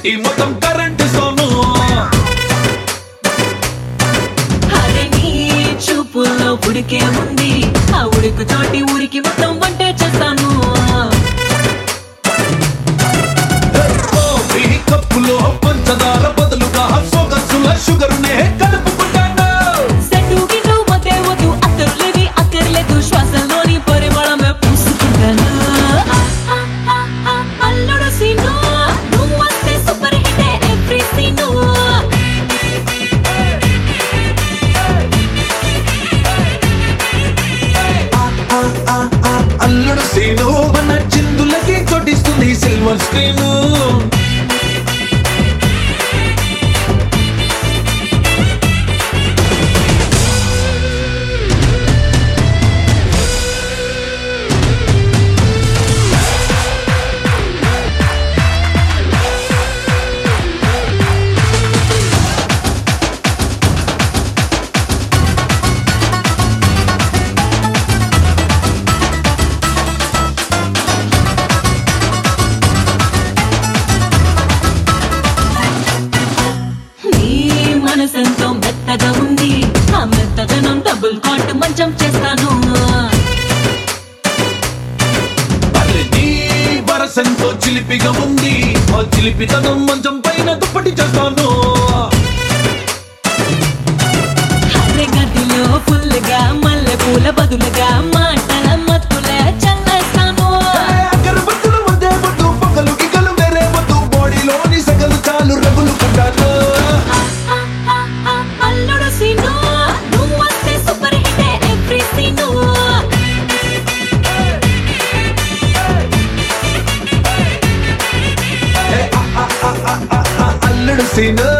తోటి మొత్తం కరెంట్ సోను అరే నీ చూపుల్లో ఉడికే ఉంది ఆ ఉడుకు తోటి ఊరికి మొత్తం వంట చేస్తాను కాఫీ కప్పులో పంచదార బదులుగా సొగసుల షుగర్ నే కలుపుకుంటాను సెట్టు గిట్టు మధ్య వద్దు అక్కర్లేవి అక్కర్లేదు శ్వాసలోని పరిమళమే పూసుకుంటాను ఆ, ఆ, ఆ, ఆ, అల్లుడు సీను నువ్వు వస్తే సూపర్ హిట్ ఎవ్రీ సీను ఆ, ఆ, ఆ, అల్లుడు సీను మన చిందులకి చోటిస్తుంది సిల్వర్ స్క్రీన్ నీ మనసెంతో మెత్తగా ఉంది ఆ మెత్తదనం డబుల్ కాట్ మంచం చేస్తాను అరే నీ వరసంతో చిలిపిగా ఉంది ఆ చిలిపితనం మంచం పైన దుప్పటి చేస్తాను అరే గదిలో ఫుల్గా మల్లె పూల బదులుగా మాటల మత్తుల చల్లేస్తాను అగరబత్తులు వద్దే వద్దు పొగలు గిగలు వేరే వద్దు బాడీలోని సగలు చాలు రగులుకుంటాను ఆ, ఆ, ఆ, అల్లుడు సీను నువ్వు వస్తే super hit every scene Alludu scene